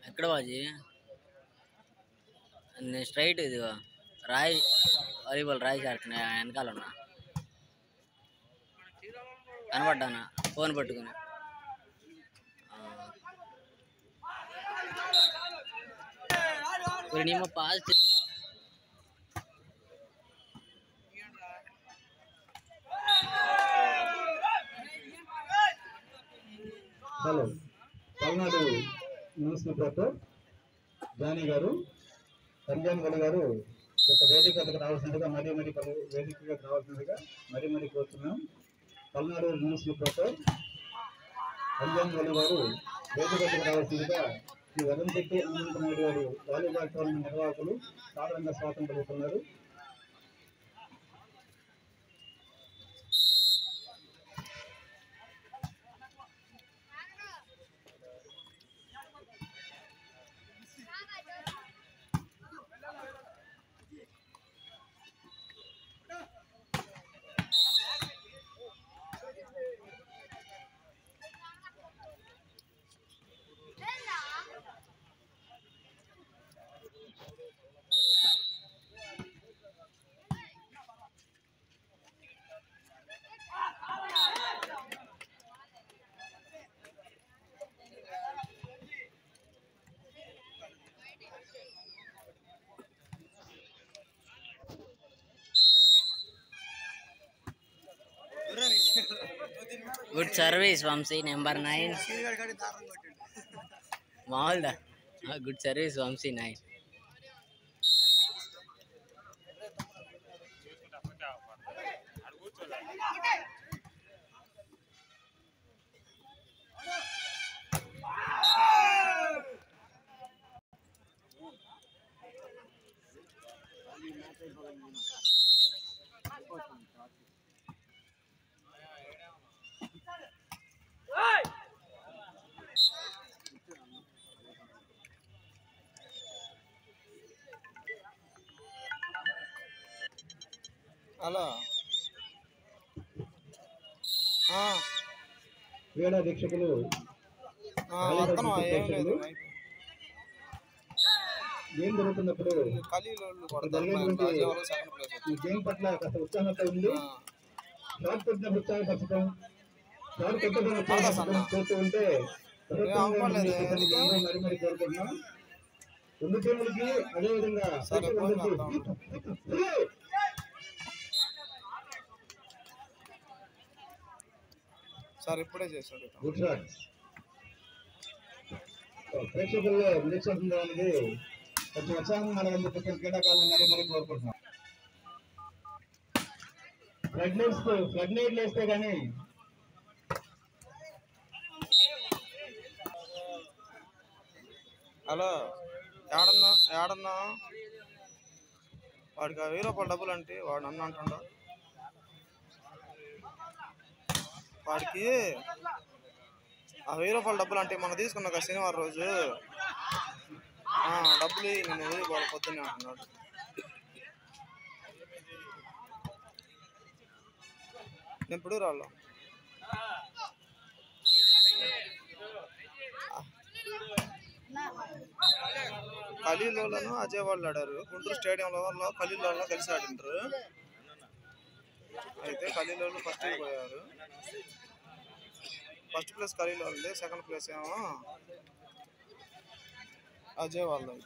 ఎక్కడ బాజీ నేను స్ట్రైట్ ఇదిగో రాయి వాలీబాల్ రాయి ఆడుతున్నా వెనకాల ఉన్నా కనబడ్డానా ఫోన్ పట్టుకుని ஒரு நிமிஷம் boss hello Palnadu news reporter Jani గారు సంజయన్ గౌడ్ గారు ఒక వేదిక వద్దకు రావాల్సిందిగా మరీ మరీ పలు వేదికగా రావాల్సిందిగా మరీ మరీ కోరుతున్నాం పల్నాడు న్యూస్ రిపోర్టర్ సంజయన్ గౌడ్ గారు వేదిక వద్దకు రావాల్సిందిగా శ్రీ వదంశెట్టి అనంతనాయుడు గారు వాలీబాల్ టోర్నమెంట్ నిర్వాహకులు సాధారణంగా స్వాగతం పలుకుతున్నారు good service Vamsi number nine మామూలుదా good service Vamsi nine hello ఆ, క్రీడా దీక్షకులు ఆ, వస్తున్నావా? ఏం లేదు గేమ్ జరుగుతున్నప్పుడు ఖలీలోళ్ళు అక్కడ కొడతారు జరిగేటువంటి రాజావారు సెకండ్ ప్లేస్ ఈ గేమ్ పట్ల కాస్త ఉత్సాహంతో ఉంది ఆ, షాట్ కొట్టినప్పుడు ఉత్సాహపరచడం షాట్ కొట్టడం ఉత్సాహపరచడం చేస్తూ ఉంటే ప్రభుత్వంగా అవ్వలేదు. కొన్ని గేమ్లు మరి మరి కోరుకుంటున్నాం రెండు టీములకి అదేవిధంగా సరే, ఫోన్ ప్రేక్షకులందరికీ చేద్దాం. సార్ ఇప్పుడే చేశాడు గుడ్ షాట్ ప్రేక్షకుల్లో నిరీక్షించడానికి కొంచెం ఉత్సాహం మనం చెప్పిన క్రీడాకారులు మరి మరి కోరుకుంటున్నాం ఫ్లడ్ లైట్స్ ఫ్లడ్ లైట్లు వేస్తే కానీ హలో ఏడన్నా ఏడన్నా వాడికి ఆ వెయ్యి రూపాయల డబ్బులు అంటే వాడు నన్ను అంటుండ వాడికి ఆ వెయ్యి రూపాయల డబ్బులు అంటే మనం తీసుకున్న కదా శనివారం రోజు ఆ, డబ్బులు ఇయ్యి, నేను వెయ్యి వాడు పొద్దున్నే అంటున్నాడు నేను ఇప్పుడు రాళ్ళు ఖలీలోలను అజయ్ వాళ్ళు ఆడారు గుంటూరు స్టేడియంలో వాళ్ళు ఖలీలో కలిసి ఆడిండ్రు అయితే ఖలీలోలు ఫస్ట్ పోయారు ఫస్ట్ ప్లేస్ ఖలీలో వాళ్ళది సెకండ్ ప్లేస్ ఏమో అజయ్ వాళ్ళది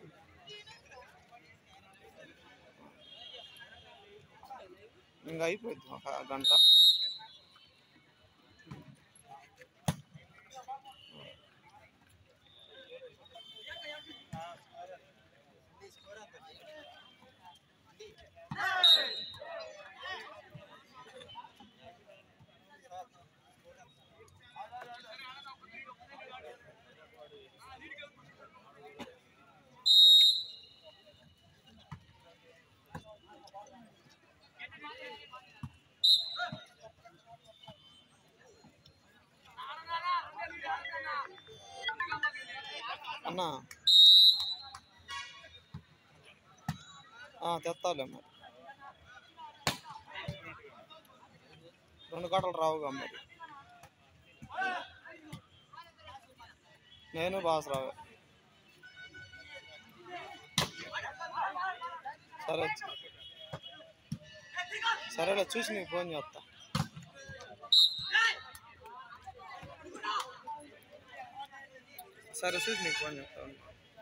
ఇంకా అయిపోయింది ఒక గంట అన్నా ఆ, తెస్తాలే మరి రెండు గంటలు రావుగా మరి నేను బాస్ రావు సరే సరేలే చూసి నీకు ఫోన్ చేస్తా సరే చూసి నీకు ఫోన్ చేస్తాను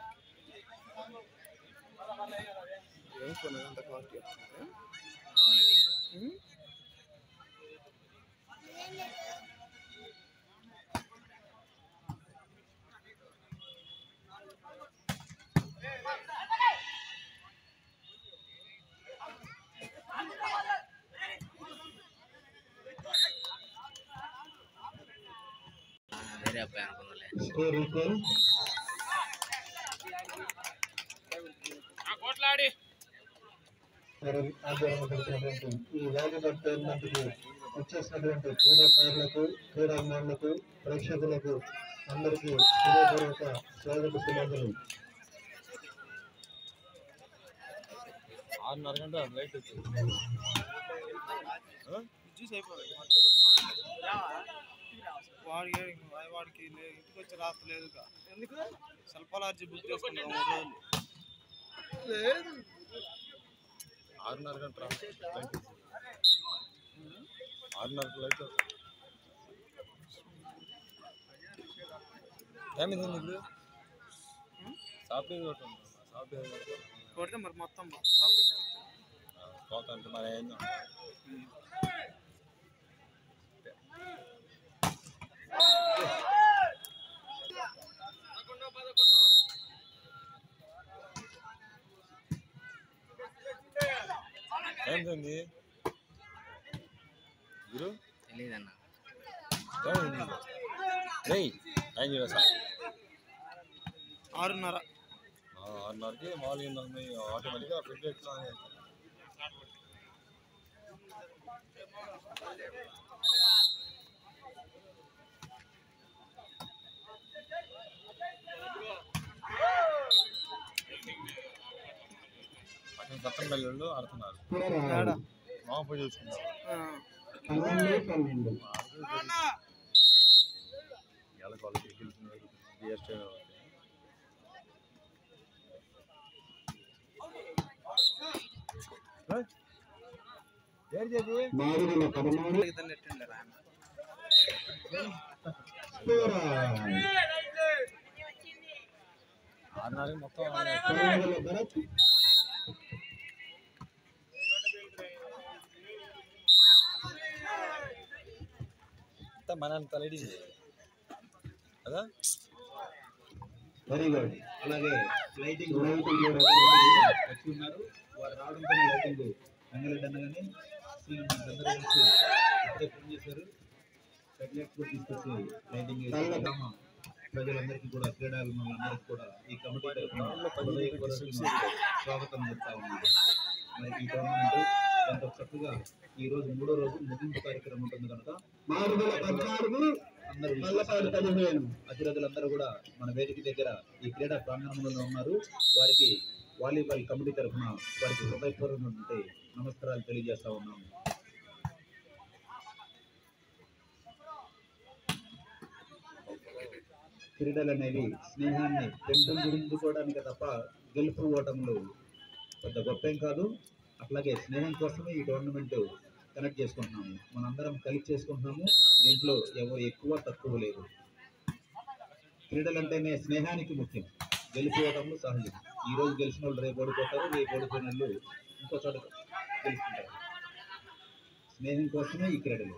ఏం ఫోన్ అంత క్వాలిటీ వస్తుంది ఉమ్? వేరే అబ్బాయి అనుకున్నాలే స్కోర్ ఈక్వల్ మరి ఆధ్వర్యంలో జరుగుతున్నటువంటి ఈ వాలీబాల్ టోర్నమెంట్కి వచ్చేసినటువంటి క్రీడాకారులకు క్రీడాభిమానులకు ప్రేక్షకులకు అందరికీ హృదయపూర్వక స్వాగత సుమాంజలు ఆరున్నర గంట లైట్ వచ్చింది చూసి అయిపోయింది వాడికి ఏడికి వాడి- వాడికి లే- ఇంటికి వచ్చి రాస్తలేదు ఎందుకు సెల్ఫాలర్జీ బుక్ చేసుకున్నాం మూడు రోజులు లేదు ఆరున్నర గంట రా లైట్ వచ్చింది ఆరున్నరకు లైట్ టైం ఎంత ఇప్పుడు షాపింగ్ ఒకటి ఉంది షాపింగ్ కొడితే మరి మొత్తం షాప్ పోతా అంటే మరి ఏందో టైం ఉంది గురు తెలియదన్న టైం ఉంది రేయ్ టైం చూసా ఆరున్నర ఆరున్నరకి మామూలుగా ఏంటంటే ఆటోమేటిక్గా క్రికెట్లో పక్కన సత్తంపల్లి ఆడుతున్నారు తేడా మామ పోయి చూసుకున్నారు ఆ. పన్నెండు పన్నెండు ఇవాళ వాళ్ళకి గెలుస్తున్నారు జిఎస్టీ ఏడు చెప్పు మాదిరిల పదమూడు ఇద్దరు నెట్టిండరు ఆయన స్కోర్ ఆరున్నరకి మొత్తం పదమూడుల భరత్ అంతా మన తలడి కదా వెరీ గుడ్ అలాగే లైటింగ్ లైటింగ్ వచ్చి ఉన్నారు వారు రావడంతో లైటింగ్ రంగరెడ్డి అన్న కానీ సీఎం అందరూ కలిసి ఇప్పుడే ఫోన్ చేశారు సెటిలైట్స్ కూడా తీసుకొచ్చి లైటింగ్ వేసి ప్రజలందరికీ కూడా క్రీడాభిమానులందరికీ కూడా ఈ కమిటీ తరఫున హృదయపూర్వకంగా స్వాగతం చెప్తా ఉన్నాను మరి ఈ టోర్నమెంట్ ఎంతో చక్కగా ఈ రోజు మూడో రోజు ముగింపు కార్యక్రమం ఉంటుంది కనుక అందరూ పదిహేను అతిరథులందరూ కూడా మన వేదిక దగ్గర ఈ క్రీడా ప్రాంగణంలో ఉన్నారు వారికి వాలీబాల్ కమిటీ తరఫున వారికి హృదయపూర్వకమైనటువంటి నమస్కారాలు తెలియజేస్తా ఉన్నాము క్రీడలు అనేవి స్నేహాన్ని పెంపొందించుకోవడానికి తప్ప గెలుపు ఓటములు పెద్ద గొప్ప ఏం కాదు అట్లాగే స్నేహం కోసమే ఈ టోర్నమెంట్ కనెక్ట్ చేసుకుంటున్నాము మనందరం కలిసి చేసుకుంటున్నాము దీంట్లో ఎవరు ఎక్కువ తక్కువ లేదు క్రీడలు అంటేనే స్నేహానికి ముఖ్యం గెలిపోవటంలో సహజం ఈ రోజు గెలిచిన వాళ్ళు రేపు ఓడిపోతారు రేపు ఓడిపోయిన వాళ్ళు ఇంకో చోట గెలుస్తుంటారు స్నేహం కోసమే ఈ క్రీడలు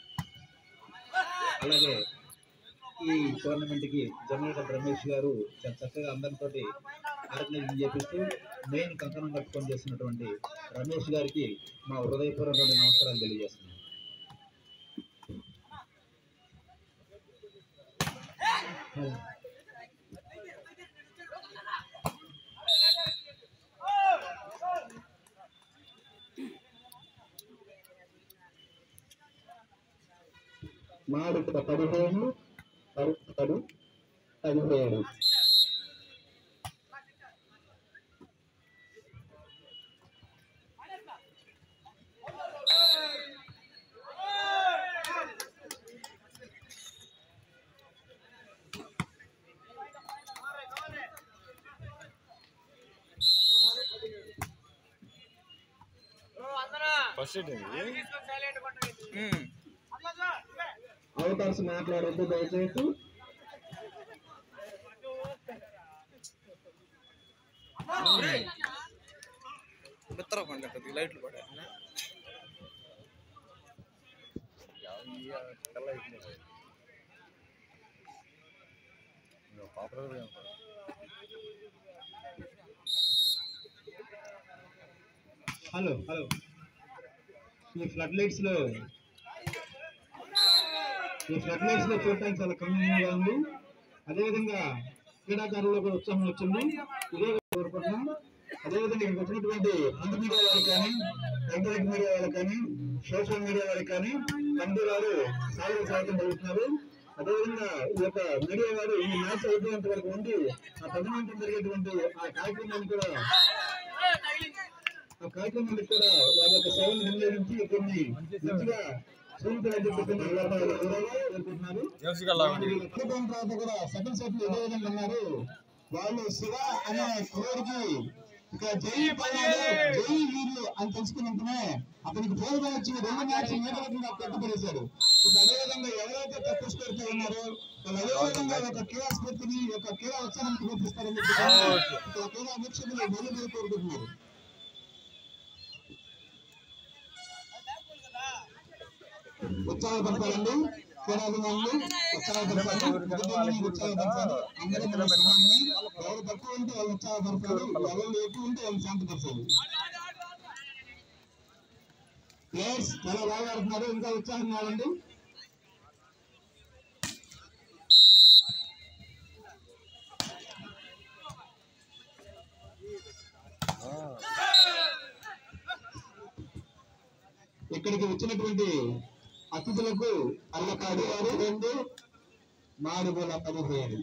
అలాగే ఈ టోర్నమెంట్కి జనరల్ రమేష్ గారు చాలా చక్కగా అందరితోటి ఆర్గనైజింగ్ చేపిస్తూ మెయిన్ కంకణం కట్టుకొని చేస్తున్నటువంటి రమేష్ గారికి మా హృదయపూర్వకమైన నమస్కారాలు తెలియజేస్తున్నాం మాడుకుల పదిహేను పరుపుతడు పదిహేడు ఫస్ట్ ఏంటి ఉమ్. అవతార్స్ మాట్లాడొద్దు దయచేసి బిత్తర పండి కొద్దిగా లైట్లు పడే కల్లా అయిపోయింది పాపర్ హలో హలో ఈ ఫ్లడ్ లైట్స్ లో ఈ ఫ్లడ్ లైట్స్ లో చూడటానికి చాలా కమ్యూనిగా ఉంది అదేవిధంగా క్రీడాకారులకు కూడా ఉత్సాహం వచ్చింది ఇదే కోరుకుంటున్నాం అదేవిధంగా ఇక్కడ వచ్చినటువంటి ప్రింట్ మీడియా వాళ్ళకి కానీ ఎలక్ట్రానిక్ మీడియా వాళ్ళకి కానీ సోషల్ మీడియా వాళ్ళకి కానీ తండ్రి వారు సాగు స్వాగతం పలుకుతున్నారు అదేవిధంగా ఈ యొక్క మీడియా వారు ఈ మ్యాచ్ అయిపోయేంత వరకు ఉండి ఆ తదనంతరం జరిగేటువంటి ఆ కార్యక్రమాన్ని కూడా ఆ కార్యక్రమానికి కూడా వారి యొక్క సేవలు వినియోగించి కొన్ని మంచిగా చూపించాలని చెప్పి కొన్ని వివరాలు కోరుకుంటున్నారు జెర్సీ కల్లా అనుభవం తర్వాత కూడా సెకండ్ సెట్ లో ఇదే విధంగా ఉన్నారు వాళ్ళు శివ అనే కుర్రోడికి ఇక జై పల్నాడు జై వీరు అని తెలుసుకున్నట్టునే అతనికి పేరు వచ్చి రెండు మ్యాచ్ ఏకరకంగా కట్టుబడేశారు ఇప్పుడు అదే విధంగా ఎవరైతే తప్పు స్కోర్తో ఉన్నారో వాళ్ళు అదే విధంగా ఒక క్రీడా స్ఫూర్తిని ఒక క్రీడా ఉత్సాహాన్ని చూపిస్తారని చెప్పి ఇక్కడ క్రీడా వీక్షకులు మరీ మరీ కోరుకుంటున్నారు ఉత్సాహపరచాలండి క్రీడాభిమానులు ఉత్సాహపరచాలి విద్యార్థులను ఉత్సాహపరచాలి అందరూ మన సమానమే ఎవరు తక్కువ ఉంటే వాళ్ళు ఉత్సాహపరచాలి ఎవరు ఎక్కువ ఉంటే వాళ్ళు శాంతపరచాలి ప్లేయర్స్ చాలా బాగా ఆడుతున్నారు ఇంకా ఉత్సాహం కావాలండి ఇక్కడికి వచ్చినటువంటి అతిథులకు అల్లకాడు వారు రెండు మాడుగుల పదిహేడు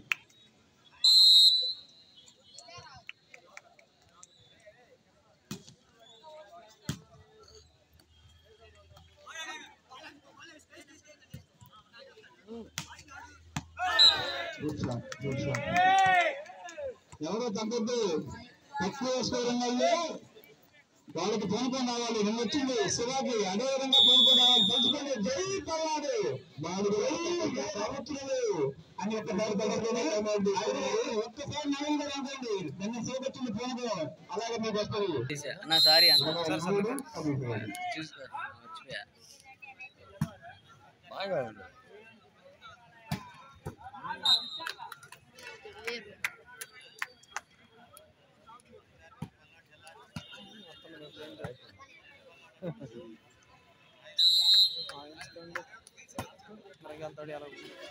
గుడ్ షాట్ గుడ్ షాట్ ఎవరో తగ్గద్దు ఎక్కువ స్కోరింగ్ అయ్యి వాళ్ళకి పూనుకొని రావాలి నిన్న వచ్చింది శివాకి అదే విధంగా పూనుకొని రావాలి తెలుసుకోండి జై పల్నాడు వాడు సంవత్సరాలు అని ఒక్క పేరు పడుతుంది ఒక్కసారి నవీన్ గారు అనుకోండి నిన్న శివకి వచ్చింది పూనుకో అలాగే మీకు వస్తుంది అన్న సారీ అన్న మూడు, పదిహేడు. చూసుకో మర్చిపోయా బాగా ఉంది. మనకి వెళ్తాడు ఎలా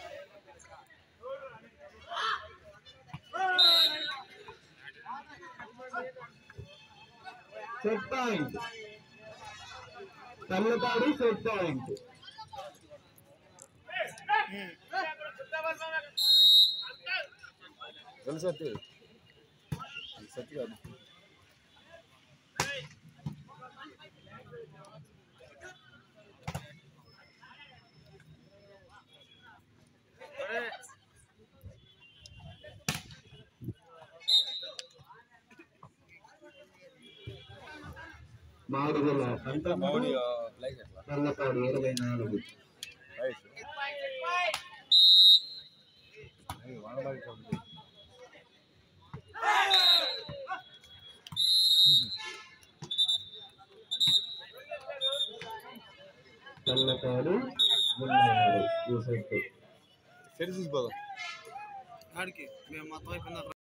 set point Tallapadu set point తెలుసు సత్తి సత్తి కాదు మాడుగుల ఇంత మౌడి ప్లేస్ ఎట్లా తల్లపాడు ఇరవై నాలుగు రైట్ అది వానబాయి కాబట్టి తల్లపాడు మున్నాడు ఈ సెట్ తెలిసి పోదాం ఆడికి మేము మొత్తం అయిపోయిందా